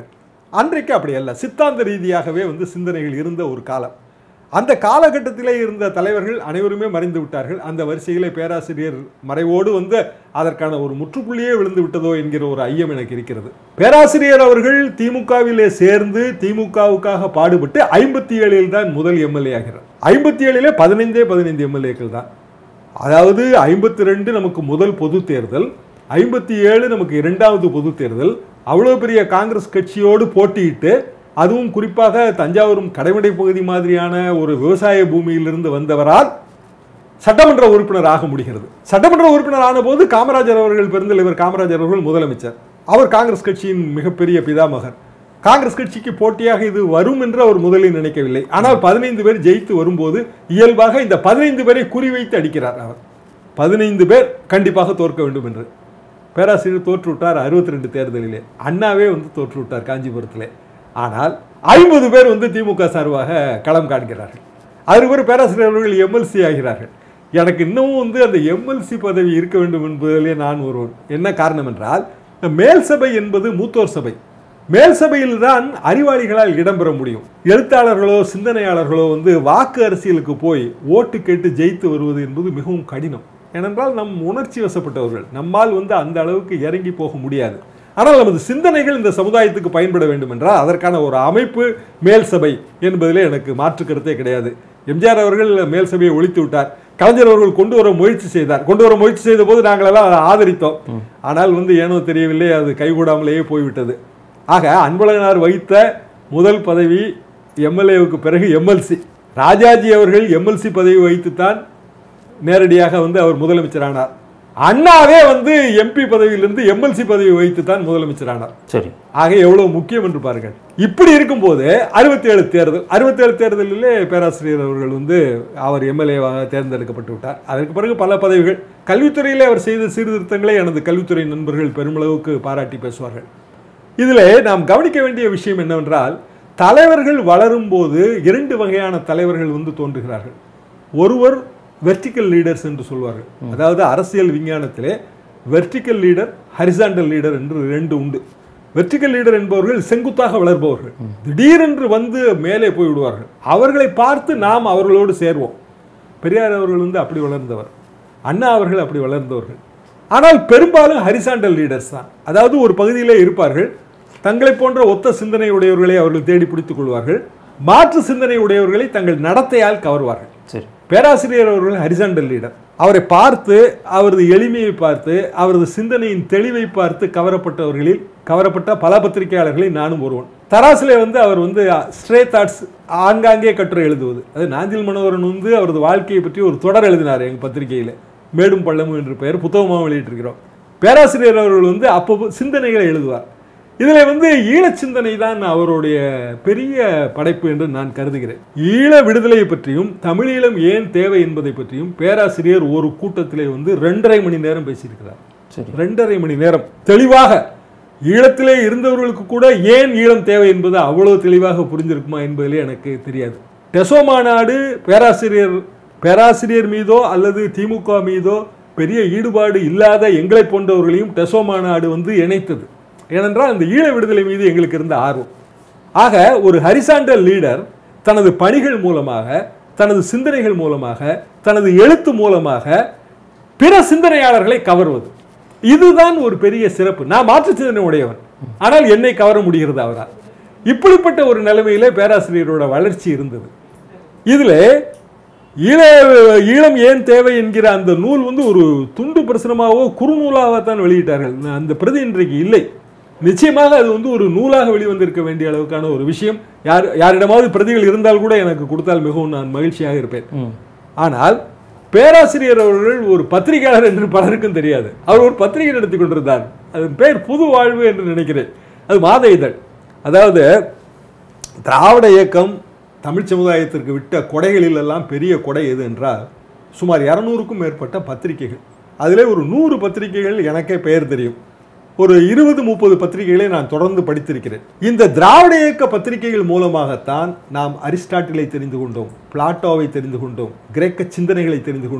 [SPEAKER 2] அன்றைக்கு அப்படி அல்ல சித்தாந்த ரீதியாகவே வந்து சிந்தனைகள் இருந்த ஒரு காலம் அந்த காலகட்டத்திலே இருந்த தலைவர்கள் அனைவருமே மறைந்து விட்டார்கள் அந்த வரிசையிலே பேராசிரியர் மறைவோடு வந்து அதற்கான ஒரு முற்றுப்புள்ளியே விழுந்து விட்டதோ என்கிற ஒரு ஐயம் எனக்கு இருக்கிறது பேராசிரியர் அவர்கள் திமுகவிலே சேர்ந்து திமுகவுக்காக பாடுபட்டு ஐம்பத்தி ஏழில் தான் முதல் எம்எல்ஏ ஆகிறார் ஐம்பத்தி ஏழிலே பதினைந்தே பதினைந்து எம்எல்ஏக்கள் தான் அதாவது ஐம்பத்தி ரெண்டு நமக்கு முதல் பொது தேர்தல் ஐம்பத்தி ஏழு நமக்கு இரண்டாவது பொது தேர்தல் அவ்வளோ பெரிய காங்கிரஸ் கட்சியோடு போட்டியிட்டு அதுவும் குறிப்பாக தஞ்சாவூரும் கடைமடை பகுதி மாதிரியான ஒரு விவசாய பூமியிலிருந்து வந்தவரால் சட்டமன்ற உறுப்பினர் ஆக முடிகிறது சட்டமன்ற உறுப்பினர் ஆனபோது காமராஜர் அவர்கள் பெருந்தலைவர் காமராஜர் அவர்கள் முதலமைச்சர் அவர் காங்கிரஸ் கட்சியின் மிகப்பெரிய பிதாமகர் காங்கிரஸ் கட்சிக்கு போட்டியாக இது வரும் என்று அவர் முதலில் நினைக்கவில்லை ஆனால் பதினைந்து பேர் ஜெயித்து வரும்போது இயல்பாக இந்த பதினைந்து பேரை குறிவைத்து அடிக்கிறார் அவர் பதினைந்து பேர் கண்டிப்பாக தோற்க வேண்டும் என்று பேராசிரியர் தோற்று விட்டார் அறுபத்தி ரெண்டு தேர்தலிலே அண்ணாவே வந்து தோற்று விட்டார் காஞ்சிபுரத்திலே ஆனால் ஐம்பது பேர் வந்து திமுக சார்பாக களம் காண்கிறார்கள் அதுக்கு பேர் பேராசிரியர் அவர்கள் எம்எல்சி ஆகிறார்கள் எனக்கு இன்னமும் வந்து அந்த எம்எல்சி பதவி இருக்க வேண்டும் என்பதிலே நான் ஒருவன் என்ன காரணம் என்றால் இந்த மேல் சபை என்பது மூத்தோர் சபை மேல் சபையில் தான் அறிவாளிகளால் இடம்பெற முடியும் எழுத்தாளர்களோ சிந்தனையாளர்களோ வந்து வாக்கு அரசியலுக்கு போய் ஓட்டு கேட்டு ஜெயித்து வருவது என்பது மிகவும் கடினம் ஏனென்றால் நம் உணர்ச்சி வசப்பட்டவர்கள் நம்மால் வந்து அந்த அளவுக்கு இறங்கி போக முடியாது ஆனால் நமது சிந்தனைகள் இந்த சமுதாயத்துக்கு பயன்பட வேண்டும் என்றால் அதற்கான ஒரு அமைப்பு மேல் சபை என்பதிலே எனக்கு மாற்று கருத்தே கிடையாது எம்ஜிஆர் அவர்கள் மேல் சபையை ஒழித்து விட்டார் கலைஞர் அவர்கள் கொண்டு வர முயற்சி செய்தார் கொண்டு வர முயற்சி செய்த போது நாங்கள் எல்லாம் அதை ஆதரித்தோம் ஆனால் வந்து ஏனோ தெரியவில்லை அது கைகூடாமலேயே போய்விட்டது ஆக அன்பழகனார் வகித்த முதல் பதவி எம்எல்ஏவுக்கு பிறகு எம்எல்சி ராஜாஜி அவர்கள் எம்எல்சி பதவி வகித்துத்தான் நேரடியாக வந்து அவர் முதலமைச்சரானார் அண்ணாவே வந்து எம்பி பதவியிலிருந்து எம்எல்சி பதவி வகித்து தான் முதலமைச்சரானார்
[SPEAKER 1] சரி
[SPEAKER 2] ஆக எவ்வளவு முக்கியம் என்று பாருங்கள் இப்படி இருக்கும்போது அறுபத்தி ஏழு தேர்தல் அறுபத்தி ஏழு தேர்தலிலே பேராசிரியர் அவர்கள் வந்து அவர் எம்எல்ஏவாக தேர்ந்தெடுக்கப்பட்டு விட்டார் அதற்கு பிறகு பல பதவிகள் கல்வித்துறையிலே அவர் செய்த சீர்திருத்தங்களை எனது கல்வித்துறை நண்பர்கள் பெருமளவுக்கு பாராட்டி பேசுவார்கள் இதில் நாம் கவனிக்க வேண்டிய விஷயம் என்னவென்றால் தலைவர்கள் வளரும் போது இரண்டு வகையான தலைவர்கள் வந்து தோன்றுகிறார்கள் ஒருவர் வெர்டிக்கல் லீடர்ஸ் என்று சொல்வார்கள் அதாவது அரசியல் விஞ்ஞானத்திலே வெர்டிக்கல் லீடர் ஹரிசாண்டல் லீடர் என்று ரெண்டு உண்டு வெர்டிக்கல் லீடர் என்பவர்கள் செங்குத்தாக வளர்பவர்கள் திடீரென்று வந்து மேலே போய் விடுவார்கள் அவர்களை பார்த்து நாம் அவர்களோடு சேர்வோம் பெரியார் அவர்கள் வந்து அப்படி வளர்ந்தவர் அண்ணா அவர்கள் அப்படி வளர்ந்தவர்கள் ஆனால் பெரும்பாலும் ஹரிசாண்டல் லீடர்ஸ் தான் அதாவது ஒரு பகுதியிலே இருப்பார்கள் தங்களை போன்ற ஒத்த சிந்தனை உடையவர்களை அவர்கள் தேடி பிடித்துக் கொள்வார்கள் மாற்று சிந்தனை உடையவர்களை தங்கள் நடத்தையால் கவர்வார்கள்
[SPEAKER 1] சரி
[SPEAKER 2] பேராசிரியர் அவர்கள் ஹரிசாண்டல் லீடர் அவரை பார்த்து அவரது எளிமையை பார்த்து அவரது சிந்தனையின் தெளிவை பார்த்து கவரப்பட்டவர்களில் கவரப்பட்ட பல பத்திரிகையாளர்களில் நானும் ஒருவன் தராசிலே வந்து அவர் வந்து ஸ்ட்ரே தாட்ஸ் ஆங்காங்கே கட்டுரை எழுதுவது அது நாஞ்சில் மனோகரன் வந்து அவரது வாழ்க்கையை பற்றி ஒரு தொடர் எழுதினார் எங்கள் பத்திரிகையில் மேடும் பள்ளமும் என்று பெயர் புத்தகமாக வெளியிட்டிருக்கிறோம் பேராசிரியர் அவர்கள் வந்து அப்போ சிந்தனைகளை எழுதுவார் இதில் வந்து ஈழச் சிந்தனை தான் அவருடைய பெரிய படைப்பு என்று நான் கருதுகிறேன் ஈழ விடுதலை பற்றியும் தமிழீழம் ஏன் தேவை என்பதை பற்றியும் பேராசிரியர் ஒரு கூட்டத்திலே வந்து ரெண்டரை மணி நேரம் பேசியிருக்கிறார்
[SPEAKER 1] சரி
[SPEAKER 2] ரெண்டரை மணி நேரம் தெளிவாக ஈழத்திலே இருந்தவர்களுக்கு கூட ஏன் ஈழம் தேவை என்பது அவ்வளவு தெளிவாக புரிஞ்சிருக்குமா என்பதிலே எனக்கு தெரியாது டெசோ மாநாடு பேராசிரியர் பேராசிரியர் மீதோ அல்லது திமுக மீதோ பெரிய ஈடுபாடு இல்லாத எங்களை போன்றவர்களையும் டெசோ மாநாடு வந்து இணைத்தது ஏனென்றால் அந்த ஈழ விடுதலை மீது எங்களுக்கு இருந்த ஆர்வம் ஆக ஒரு ஹரிசாண்டல் லீடர் தனது பணிகள் மூலமாக தனது சிந்தனைகள் மூலமாக தனது எழுத்து மூலமாக பிற சிந்தனையாளர்களை கவர்வது இதுதான் ஒரு பெரிய சிறப்பு நான் மாற்று சிந்தனை உடையவன் ஆனால் என்னை கவர முடிகிறது அவரால் இப்படிப்பட்ட ஒரு நிலைமையிலே பேராசிரியரோட வளர்ச்சி இருந்தது இதுல ஈழ ஈழம் ஏன் தேவை என்கிற அந்த நூல் வந்து ஒரு துண்டு பிரசுரமாகவோ குறுநூலாகவோ தான் வெளியிட்டார்கள் அந்த பிரதி இன்றைக்கு இல்லை நிச்சயமாக அது வந்து ஒரு நூலாக வெளிவந்திருக்க வேண்டிய அளவுக்கான ஒரு விஷயம் யார் யாரிடமாவது பிரதிகள் இருந்தால் கூட எனக்கு கொடுத்தால் மிகவும் நான் மகிழ்ச்சியாக இருப்பேன்
[SPEAKER 1] ம்
[SPEAKER 2] ஆனால் பேராசிரியர் அவர்கள் ஒரு பத்திரிகையாளர் என்று பலருக்கும் தெரியாது அவர் ஒரு பத்திரிகை நடத்தி கொண்டிருந்தார் அதன் பெயர் புது வாழ்வு என்று நினைக்கிறேன் அது மாத இதழ் அதாவது திராவிட இயக்கம் தமிழ் சமுதாயத்திற்கு விட்ட கொடைகளில் எல்லாம் பெரிய கொடை எது என்றால் சுமார் இரநூறுக்கும் மேற்பட்ட பத்திரிகைகள் அதிலே ஒரு நூறு பத்திரிகைகள் எனக்கே பெயர் தெரியும் ஒரு இருபது முப்பது பத்திரிகைகளை நான் தொடர்ந்து படித்திருக்கிறேன் இந்த திராவிட இயக்க பத்திரிகைகள் மூலமாகத்தான் நாம் அரிஸ்டாட்டிலை தெரிந்து கொண்டோம் பிளாட்டோவை தெரிந்து கொண்டோம் கிரேக்க சிந்தனைகளை தெரிந்து கொண்டோம்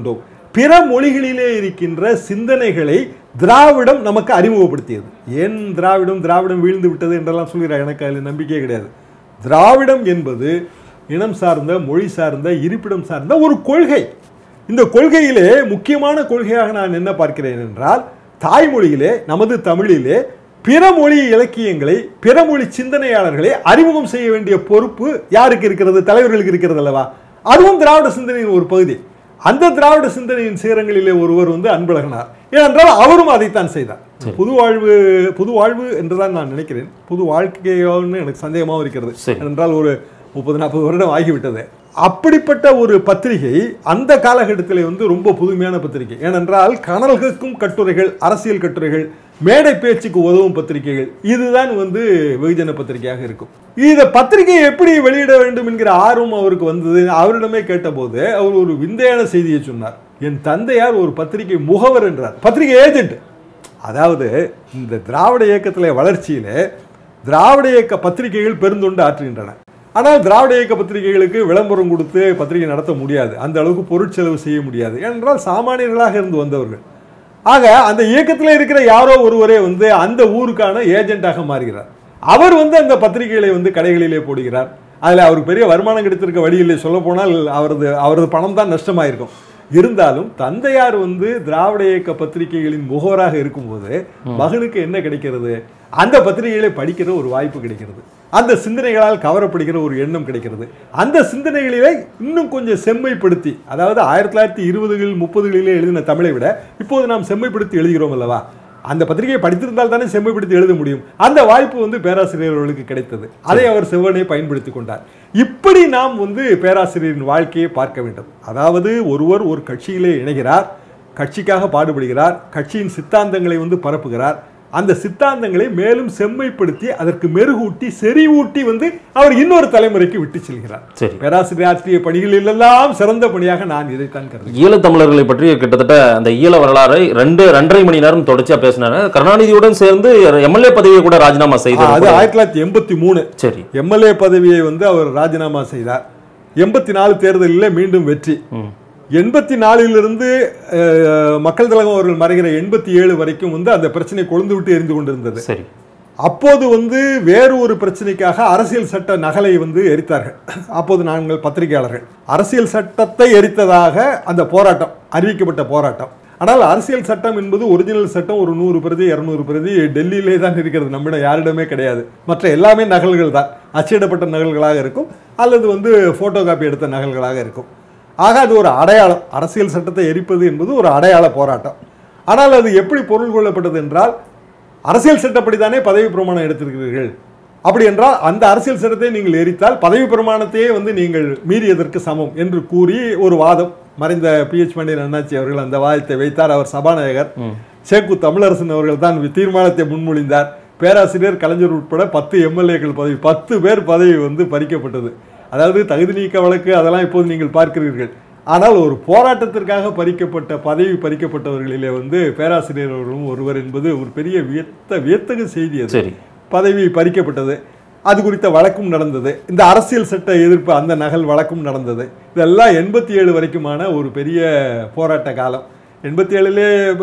[SPEAKER 2] பிற மொழிகளிலே இருக்கின்ற சிந்தனைகளை திராவிடம் நமக்கு அறிமுகப்படுத்தியது ஏன் திராவிடம் திராவிடம் வீழ்ந்து விட்டது என்றெல்லாம் சொல்கிறார் எனக்கு அதில் நம்பிக்கையே கிடையாது திராவிடம் என்பது இனம் சார்ந்த மொழி சார்ந்த இருப்பிடம் சார்ந்த ஒரு கொள்கை இந்த கொள்கையிலே முக்கியமான கொள்கையாக நான் என்ன பார்க்கிறேன் என்றால் தாய்மொழியிலே நமது தமிழிலே பிற மொழி இலக்கியங்களை பிற மொழி சிந்தனையாளர்களை அறிமுகம் செய்ய வேண்டிய பொறுப்பு யாருக்கு இருக்கிறது தலைவர்களுக்கு இருக்கிறது அல்லவா அதுவும் திராவிட சிந்தனையின் ஒரு பகுதி அந்த திராவிட சிந்தனையின் சீரங்களிலே ஒருவர் வந்து அன்பழகனார் ஏனென்றால் அவரும் அதைத்தான் செய்தார் புது வாழ்வு புது வாழ்வு என்றுதான் நான் நினைக்கிறேன் புது வாழ்க்கையோன்னு எனக்கு சந்தேகமாகவும் இருக்கிறது
[SPEAKER 1] சரி.
[SPEAKER 2] என்றால் ஒரு முப்பது நாற்பது வருடம் ஆகிவிட்டது அப்படிப்பட்ட ஒரு பத்திரிகை அந்த காலகட்டத்திலே வந்து ரொம்ப புதுமையான பத்திரிகை ஏனென்றால் கனல்களுக்கும் கட்டுரைகள் அரசியல் கட்டுரைகள் மேடை பேச்சுக்கு உதவும் பத்திரிகைகள் இதுதான் வந்து வெகுஜன பத்திரிகையாக இருக்கும் இந்த பத்திரிகையை எப்படி வெளியிட வேண்டும் என்கிற ஆர்வம் அவருக்கு வந்தது அவரிடமே கேட்டபோது அவர் ஒரு விந்தையான செய்தியை சொன்னார் என் தந்தையார் ஒரு பத்திரிகை முகவர் என்றார் பத்திரிகை ஏஜென்ட் அதாவது இந்த திராவிட இயக்கத்திலே வளர்ச்சியிலே திராவிட இயக்க பத்திரிகைகள் பெருந்தொண்டு ஆற்றுகின்றன ஆனால் திராவிட இயக்க பத்திரிகைகளுக்கு விளம்பரம் கொடுத்து பத்திரிகை நடத்த முடியாது அந்த அளவுக்கு பொருட்செலவு செய்ய முடியாது ஏனென்றால் சாமானியர்களாக இருந்து வந்தவர்கள் ஆக அந்த இயக்கத்தில் இருக்கிற யாரோ ஒருவரே வந்து அந்த ஊருக்கான ஏஜென்ட்டாக மாறுகிறார் அவர் வந்து அந்த பத்திரிகைகளை வந்து கடைகளிலே போடுகிறார் அதில் அவருக்கு பெரிய வருமானம் கிடைத்திருக்க வழியில்லை சொல்ல போனால் அவரது அவரது பணம் தான் நஷ்டமாயிருக்கும் இருந்தாலும் தந்தையார் வந்து திராவிட இயக்க பத்திரிகைகளின் முகவராக இருக்கும்போது மகனுக்கு என்ன கிடைக்கிறது அந்த பத்திரிகைகளை படிக்கிற ஒரு வாய்ப்பு கிடைக்கிறது அந்த சிந்தனைகளால் கவரப்படுகிற ஒரு எண்ணம் கிடைக்கிறது அந்த சிந்தனைகளிலே இன்னும் கொஞ்சம் செம்மைப்படுத்தி அதாவது ஆயிரத்தி தொள்ளாயிரத்தி இருபதுகளில் முப்பதுகளிலே எழுதின தமிழை விட இப்போது நாம் செம்மைப்படுத்தி எழுதுகிறோம் அல்லவா அந்த பத்திரிகையை படித்திருந்தால் தானே செம்மைப்படுத்தி எழுத முடியும் அந்த வாய்ப்பு வந்து பேராசிரியர் அவர்களுக்கு கிடைத்தது அதை அவர் செவ்வனே பயன்படுத்தி கொண்டார் இப்படி நாம் வந்து பேராசிரியரின் வாழ்க்கையை பார்க்க வேண்டும் அதாவது ஒருவர் ஒரு கட்சியிலே இணைகிறார் கட்சிக்காக பாடுபடுகிறார் கட்சியின் சித்தாந்தங்களை வந்து பரப்புகிறார் அந்த சித்தாந்தங்களை மேலும் செம்மைப்படுத்தி அதற்கு மெருகூட்டி செறிவூட்டி வந்து அவர் இன்னொரு தலைமுறைக்கு விட்டு செல்கிறார்
[SPEAKER 1] சரி
[SPEAKER 2] பேராசிரியர் ஆற்றிய பணிகளிலெல்லாம் சிறந்த பணியாக நான் இதைத்தான் கருதுகிறேன்
[SPEAKER 1] ஈழத்தமிழர்களை பற்றி கிட்டத்தட்ட அந்த ஈழ வரலாறை ரெண்டு ரெண்டரை மணி நேரம் தொடர்ச்சியா பேசினாரு கருணாநிதியுடன் சேர்ந்து எம்எல்ஏ பதவியை கூட ராஜினாமா
[SPEAKER 2] அது
[SPEAKER 1] செய்தார்
[SPEAKER 2] ஆயிரத்தி தொள்ளாயிரத்தி எண்பத்தி மூணு
[SPEAKER 1] சரி
[SPEAKER 2] எம்எல்ஏ பதவியை வந்து அவர் ராஜினாமா செய்தார் எண்பத்தி நாலு தேர்தலில் மீண்டும் வெற்றி
[SPEAKER 1] ம்.
[SPEAKER 2] எண்பத்தி நாலிலிருந்து அஹ், மக்கள் தலைவர் அவர்கள் மறைகிற எண்பத்தி ஏழு வரைக்கும் வந்து அந்த பிரச்சனை கொழுந்து விட்டு எரிந்து கொண்டிருந்தது
[SPEAKER 1] சரி
[SPEAKER 2] அப்போது வந்து வேறு ஒரு பிரச்சனைக்காக அரசியல் சட்ட நகலை வந்து எரித்தார்கள் அப்போது நாங்கள் பத்திரிகையாளர்கள் அரசியல் சட்டத்தை எரித்ததாக அந்த போராட்டம் அறிவிக்கப்பட்ட போராட்டம் ஆனால் அரசியல் சட்டம் என்பது ஒரிஜினல் சட்டம் ஒரு நூறு பிரதி இரநூறு பிரதி டெல்லியிலே தான் இருக்கிறது நம்மிடம் யாரிடமே கிடையாது மற்ற எல்லாமே நகல்கள் தான் அச்சிடப்பட்ட நகல்களாக இருக்கும் அல்லது வந்து ஃபோட்டோ காப்பி எடுத்த நகல்களாக இருக்கும் ஆக அது ஒரு அடையாளம் அரசியல் சட்டத்தை எரிப்பது என்பது ஒரு அடையாள போராட்டம் ஆனால் அது எப்படி பொருள் கொள்ளப்பட்டது என்றால் அரசியல் சட்டப்படி தானே பதவி பிரமாணம் எடுத்திருக்கிறீர்கள் அப்படி என்றால் அந்த அரசியல் சட்டத்தை நீங்கள் எரித்தால் பதவி பிரமாணத்தையே வந்து நீங்கள் மீறியதற்கு சமம் என்று கூறி ஒரு வாதம் மறைந்த பிஹெச் பாண்டியன் அண்ணாச்சி அவர்கள் அந்த வாதத்தை வைத்தார் அவர் சபாநாயகர் சேக்கு தமிழரசன் அவர்கள் தான் தீர்மானத்தை முன்மொழிந்தார் பேராசிரியர் கலைஞர் உட்பட பத்து எம்எல்ஏக்கள் பதவி பத்து பேர் பதவி வந்து பறிக்கப்பட்டது அதாவது தகுதி நீக்க வழக்கு அதெல்லாம் இப்போது நீங்கள் பார்க்கிறீர்கள் ஆனால் ஒரு போராட்டத்திற்காக பறிக்கப்பட்ட பதவி பறிக்கப்பட்டவர்களிலே வந்து பேராசிரியர் அவர்களும் ஒருவர் என்பது ஒரு பெரிய வியத்த வியத்தகு செய்தி அது
[SPEAKER 1] சரி
[SPEAKER 2] பதவி பறிக்கப்பட்டது அது குறித்த வழக்கும் நடந்தது இந்த அரசியல் சட்ட எதிர்ப்பு அந்த நகல் வழக்கும் நடந்தது இதெல்லாம் எண்பத்தி ஏழு வரைக்குமான ஒரு பெரிய போராட்ட காலம் எண்பத்தி ஏழுலே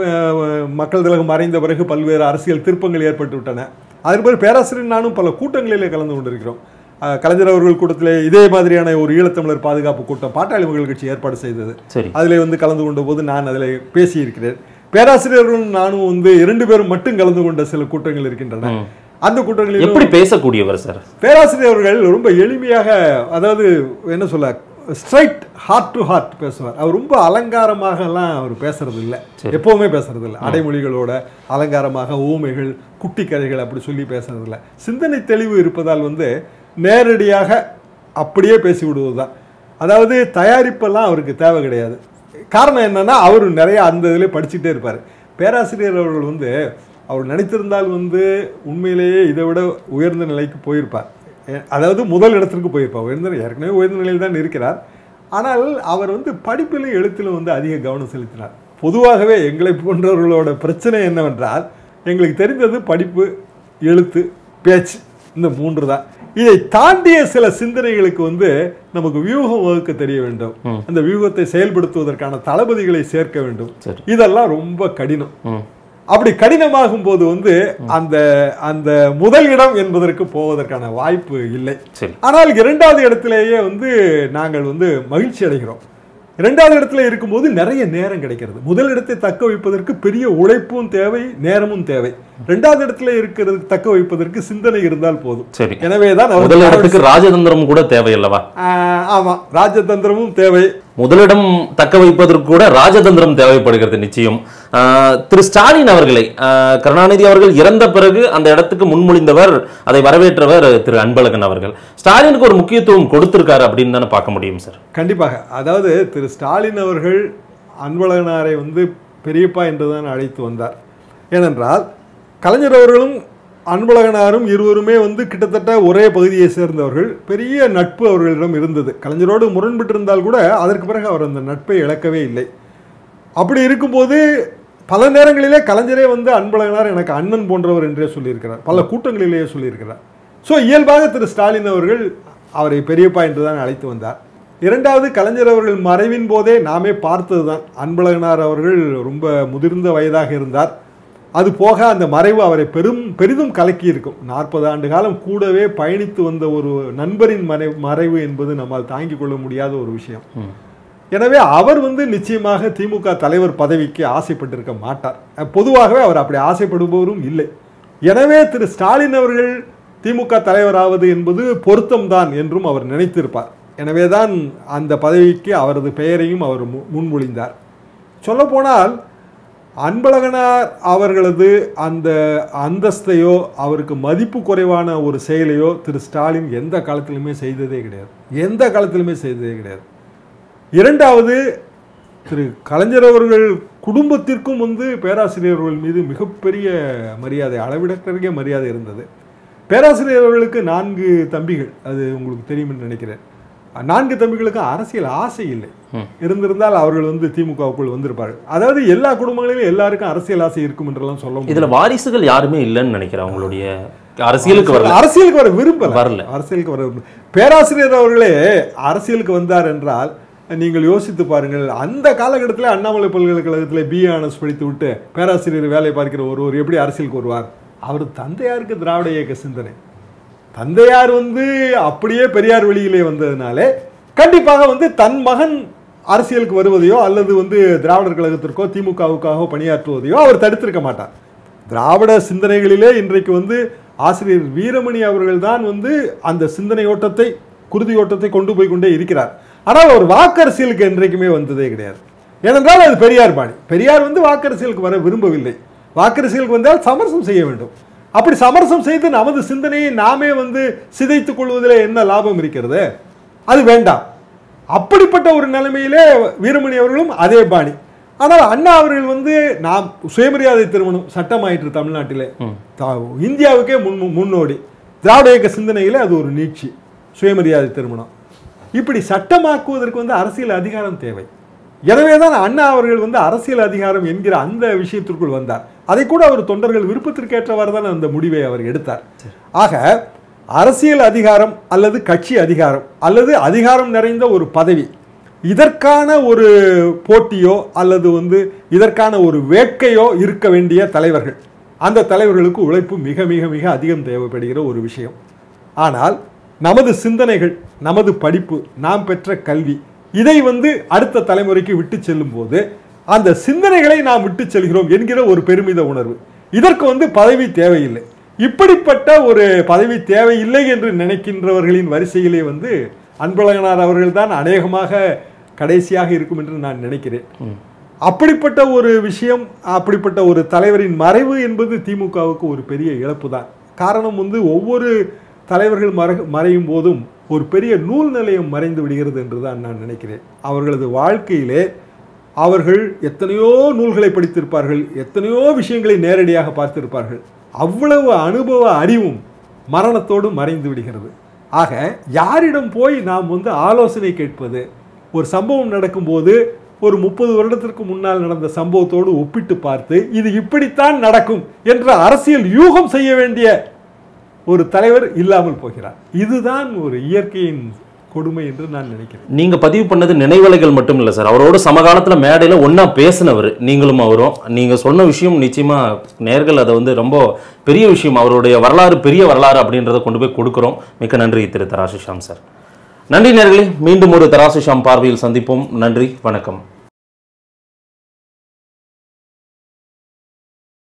[SPEAKER 2] மக்கள் திலகம் மறைந்த பிறகு பல்வேறு அரசியல் திருப்பங்கள் ஏற்பட்டு விட்டன அதற்கு பிறகு பேராசிரியர் நானும் பல கூட்டங்களிலே கலந்து கொண்டிருக்கிறோம் அஹ், கலைஞர் அவர்கள் கூட்டத்திலே இதே மாதிரியான ஒரு ஈழத்தமிழர் பாதுகாப்பு கூட்டம் பாட்டாளி மக்கள் கட்சி ஏற்பாடு செய்தது
[SPEAKER 1] சரி
[SPEAKER 2] அதில் வந்து கலந்து கொண்ட போது நான் அதில் பேசியிருக்கிறேன் பேராசிரியர்களும் நானும் வந்து இரண்டு பேரும் மட்டும் கலந்து கொண்ட சில கூட்டங்கள் இருக்கின்றன
[SPEAKER 1] ம்.
[SPEAKER 2] அந்த கூட்டங்களில்
[SPEAKER 1] எப்படி பேசக்கூடியவர் சார்
[SPEAKER 2] பேராசிரியர் அவர்கள் ரொம்ப எளிமையாக அதாவது என்ன சொல்ல ஸ்ட்ரைட் ஹார்ட் டு ஹார்ட் பேசுவார் அவர் ரொம்ப அலங்காரமாக எல்லாம் அவர் பேசுறது இல்லை எப்பவுமே பேசுறது இல்லை அடைமொழிகளோட அலங்காரமாக ஊமைகள் குட்டி கதைகள் அப்படி சொல்லி பேசுறது இல்லை சிந்தனை தெளிவு இருப்பதால் வந்து நேரடியாக அப்படியே பேசி விடுவதுதான் அதாவது தயாரிப்பெல்லாம் அவருக்கு தேவை கிடையாது காரணம் என்னன்னா அவர் நிறைய அந்த இதில் படிச்சுட்டே இருப்பார் பேராசிரியர் அவர்கள் வந்து அவர் நினைத்திருந்தால் வந்து உண்மையிலேயே இதை விட உயர்ந்த நிலைக்கு போயிருப்பார் எ- அதாவது முதல் இடத்திற்கு போயிருப்பார் உயர்ந்த ஏற்கனவே உயர்ந்த நிலையில் தான் இருக்கிறார் ஆனால் அவர் வந்து படிப்பிலும் எழுத்திலும் வந்து அதிக கவனம் செலுத்தினார் பொதுவாகவே எங்களை போன்றவர்களோட பிரச்சனை என்னவென்றால் எங்களுக்கு தெரிந்தது படிப்பு எழுத்து பேச்சு இந்த மூன்று தான் இதை தாண்டிய சில சிந்தனைகளுக்கு வந்து நமக்கு வியூகம் வகுக்க தெரிய வேண்டும்
[SPEAKER 1] ம்.
[SPEAKER 2] அந்த வியூகத்தை செயல்படுத்துவதற்கான தளபதிகளை சேர்க்க வேண்டும்
[SPEAKER 1] சரி
[SPEAKER 2] இதெல்லாம் ரொம்ப கடினம்
[SPEAKER 1] ம்
[SPEAKER 2] அப்படி கடினமாகும் போது வந்து அந்த அந்த முதல் இடம் என்பதற்கு போவதற்கான வாய்ப்பு இல்லை
[SPEAKER 1] சரி
[SPEAKER 2] ஆனால் இரண்டாவது இடத்திலேயே வந்து நாங்கள் வந்து மகிழ்ச்சி அடைகிறோம் இரண்டாவது இடத்துல இருக்கும்போது நிறைய நேரம் கிடைக்கிறது முதல் இடத்தை தக்க வைப்பதற்கு பெரிய உழைப்பும் தேவை நேரமும் தேவை இரண்டாவது இடத்துல இருக்கிறது தக்க வைப்பதற்கு சிந்தனை இருந்தால் போதும்
[SPEAKER 1] சரி
[SPEAKER 2] எனவே தான் அவர்
[SPEAKER 1] முதல் இடத்துக்கு ராஜதந்திரம் கூட தேவையல்லவா
[SPEAKER 2] ஆஹ், ஆமா ராஜதந்திரமும் தேவை
[SPEAKER 1] முதலிடம் தக்க வைப்பதற்கு கூட ராஜதந்திரம் தேவைப்படுகிறது நிச்சயம் ஆஹ் திரு ஸ்டாலின் அவர்களை ஆஹ் கருணாநிதி அவர்கள் இறந்த பிறகு அந்த இடத்துக்கு முன்மொழிந்தவர் அதை வரவேற்றவர் திரு அன்பழகன் அவர்கள் ஸ்டாலினுக்கு ஒரு முக்கியத்துவம் கொடுத்திருக்காரு அப்படின்னு தானே பார்க்க முடியும் சார்
[SPEAKER 2] கண்டிப்பாக அதாவது திரு ஸ்டாலின் அவர்கள் அன்பழகனாரை வந்து பெரியப்பா என்றுதான் அழைத்து வந்தார் ஏனென்றால் கலைஞர் அவர்களும் அன்பழகனாரும் இருவருமே வந்து கிட்டத்தட்ட ஒரே பகுதியை சேர்ந்தவர்கள் பெரிய நட்பு அவர்களிடம் இருந்தது கலைஞரோடு முரண்பட்டிருந்தால் கூட அதற்கு பிறகு அவர் அந்த நட்பை இழக்கவே இல்லை அப்படி இருக்கும்போது பல நேரங்களிலே கலைஞரே வந்து அன்பழகனார் எனக்கு அண்ணன் போன்றவர் என்றே சொல்லியிருக்கிறார் பல கூட்டங்களிலேயே சொல்லியிருக்கிறார் ஸோ இயல்பாக திரு ஸ்டாலின் அவர்கள் அவரை பெரியப்பா என்று தான் அழைத்து வந்தார் இரண்டாவது கலைஞர் அவர்கள் மறைவின் போதே நாமே பார்த்தது தான் அன்பழகனார் அவர்கள் ரொம்ப முதிர்ந்த வயதாக இருந்தார் அது போக அந்த மறைவு அவரை பெரும் பெரிதும் கலக்கி இருக்கும் நாற்பது ஆண்டு காலம் கூடவே பயணித்து வந்த ஒரு நண்பரின் மறை மறைவு என்பது நம்மால் தாங்கிக் கொள்ள முடியாத ஒரு விஷயம்
[SPEAKER 1] ம்.
[SPEAKER 2] எனவே அவர் வந்து நிச்சயமாக திமுக தலைவர் பதவிக்கு ஆசைப்பட்டிருக்க மாட்டார் அஹ் பொதுவாகவே அவர் அப்படி ஆசைப்படுபவரும் இல்லை எனவே திரு ஸ்டாலின் அவர்கள் திமுக தலைவராவது என்பது பொருத்தம்தான் என்றும் அவர் நினைத்திருப்பார் எனவேதான் அந்த பதவிக்கு அவரது பெயரையும் அவர் மு- முன்மொழிந்தார் சொல்லப்போனால் அன்பழகனார் அவர்களது அந்த அந்தஸ்தையோ அவருக்கு மதிப்பு குறைவான ஒரு செயலையோ திரு ஸ்டாலின் எந்த காலத்திலுமே செய்ததே கிடையாது எந்த காலத்திலுமே செய்ததே கிடையாது இரண்டாவது திரு கலைஞர் அவர்கள் குடும்பத்திற்கும் வந்து பேராசிரியர்கள் மீது மிகப்பெரிய மரியாதை அளவிடற்கரிய மரியாதை இருந்தது பேராசிரியர் அவர்களுக்கு நான்கு தம்பிகள் அது உங்களுக்கு தெரியும்னு நினைக்கிறேன் நான்கு தம்பிகளுக்கு அரசியல் ஆசை இல்லை
[SPEAKER 1] ம்.
[SPEAKER 2] இருந்திருந்தால் அவர்கள் வந்து திமுகவுக்குள் வந்திருப்பார்கள் அதாவது எல்லா குடும்பங்களிலும் எல்லாருக்கும் அரசியல் ஆசை இருக்கும் என்றெல்லாம் சொல்ல முடியாது
[SPEAKER 1] இதுல வாரிசுகள் யாருமே இல்லைன்னு நினைக்கிறேன் அவங்களுடைய அரசியலுக்கு வரல
[SPEAKER 2] அரசியலுக்கு வர விரும்பல
[SPEAKER 1] வரல.
[SPEAKER 2] அரசியலுக்கு வர விரும்பல. பேராசிரியர் அவர்களே அரசியலுக்கு வந்தார் என்றால் நீங்கள் யோசித்து பாருங்கள் அந்த காலகட்டத்தில் அண்ணாமலை பல்கலைக்கழகத்தில் பிஏ ஆனர்ஸ் படித்து விட்டு பேராசிரியர் வேலை பார்க்கிற ஒருவர் எப்படி அரசியலுக்கு வருவார் அவர் தந்தையாருக்கு திராவிட இயக்க சிந்தனை தந்தையார் வந்து அப்படியே பெரியார் வழியிலே வந்ததுனாலே கண்டிப்பாக வந்து தன் மகன் அரசியலுக்கு வருவதையோ அல்லது வந்து திராவிடர் கழகத்திற்கோ திமுகவுக்காக பணியாற்றுவதையோ அவர் தடுத்திருக்க மாட்டார் திராவிட சிந்தனைகளிலே இன்றைக்கு வந்து ஆசிரியர் வீரமணி அவர்கள் தான் வந்து அந்த சிந்தனை ஓட்டத்தை குருதி ஓட்டத்தை கொண்டு போய் கொண்டே இருக்கிறார் ஆனால் அவர் வாக்கரசியலுக்கு என்றைக்குமே வந்ததே கிடையாது ஏனென்றால் அது பெரியார் பாணி பெரியார் வந்து வாக்கரசியலுக்கு வர விரும்பவில்லை வாக்கரசியலுக்கு வந்தால் சமரசம் செய்ய வேண்டும் அப்படி சமரசம் செய்து நமது சிந்தனையை நாமே வந்து சிதைத்துக் கொள்வதில் என்ன லாபம் இருக்கிறது அது வேண்டாம் அப்படிப்பட்ட ஒரு நிலைமையிலே வீரமணி அவர்களும் அதே பாணி ஆனால் அண்ணா அவர்கள் வந்து நாம் சுயமரியாதை திருமணம் சட்டமாயிற்று தமிழ்நாட்டிலே தா- இந்தியாவுக்கே முன் முன்னோடி திராவிட இயக்க சிந்தனையிலே அது ஒரு நீட்சி சுயமரியாதை திருமணம் இப்படி சட்டமாக்குவதற்கு வந்து அரசியல் அதிகாரம் தேவை எனவே தான் அண்ணா அவர்கள் வந்து அரசியல் அதிகாரம் என்கிற அந்த விஷயத்திற்குள் வந்தார் அதை கூட அவர் தொண்டர்கள் விருப்பத்திற்கேற்றவாறு தான் அந்த முடிவை அவர் எடுத்தார் ஆக அரசியல் அதிகாரம் அல்லது கட்சி அதிகாரம் அல்லது அதிகாரம் நிறைந்த ஒரு பதவி இதற்கான ஒரு போட்டியோ அல்லது வந்து இதற்கான ஒரு வேட்கையோ இருக்க வேண்டிய தலைவர்கள் அந்த தலைவர்களுக்கு உழைப்பு மிக மிக மிக அதிகம் தேவைப்படுகிற ஒரு விஷயம் ஆனால் நமது சிந்தனைகள் நமது படிப்பு நாம் பெற்ற கல்வி இதை வந்து அடுத்த தலைமுறைக்கு விட்டு செல்லும் போது அந்த சிந்தனைகளை நாம் விட்டு செல்கிறோம் என்கிற ஒரு பெருமித உணர்வு இதற்கு வந்து பதவி தேவையில்லை இப்படிப்பட்ட ஒரு பதவி தேவையில்லை என்று நினைக்கின்றவர்களின் வரிசையிலே வந்து அன்பழகனார் அவர்கள்தான் அநேகமாக கடைசியாக இருக்கும் என்று நான் நினைக்கிறேன் அப்படிப்பட்ட ஒரு விஷயம் அப்படிப்பட்ட ஒரு தலைவரின் மறைவு என்பது திமுகவுக்கு ஒரு பெரிய இழப்பு தான் காரணம் வந்து ஒவ்வொரு தலைவர்கள் மறை மறையும் போதும் ஒரு பெரிய நூல் நிலையம் மறைந்து விடுகிறது என்று தான் நான் நினைக்கிறேன் அவர்களது வாழ்க்கையிலே அவர்கள் எத்தனையோ நூல்களை படித்திருப்பார்கள் எத்தனையோ விஷயங்களை நேரடியாக பார்த்திருப்பார்கள் அவ்வளவு அனுபவ அறிவும் மரணத்தோடு மறைந்து விடுகிறது ஆக யாரிடம் போய் நாம் வந்து ஆலோசனை கேட்பது ஒரு சம்பவம் நடக்கும்போது ஒரு முப்பது வருடத்திற்கு முன்னால் நடந்த சம்பவத்தோடு ஒப்பிட்டு பார்த்து இது இப்படித்தான் நடக்கும் என்ற அரசியல் யூகம் செய்ய வேண்டிய ஒரு தலைவர் இல்லாமல் போகிறார் இதுதான் ஒரு இயற்கையின் கொடுமை என்று நான் நினைக்கிறேன்
[SPEAKER 1] நீங்க பதிவு பண்ணது நினைவலைகள் மட்டும் இல்லை சார் அவரோட சமகாலத்துல மேடையில ஒண்ணா பேசினவர் நீங்களும் அவரும் நீங்க சொன்ன விஷயம் நிச்சயமா நேர்கள் அதை வந்து ரொம்ப பெரிய விஷயம் அவருடைய வரலாறு பெரிய வரலாறு அப்படின்றத கொண்டு போய் கொடுக்குறோம் மிக்க நன்றி திரு தராசு ஷாம் சார் நன்றி நேர்களே மீண்டும் ஒரு தராசு ஷாம் பார்வையில் சந்திப்போம் நன்றி வணக்கம்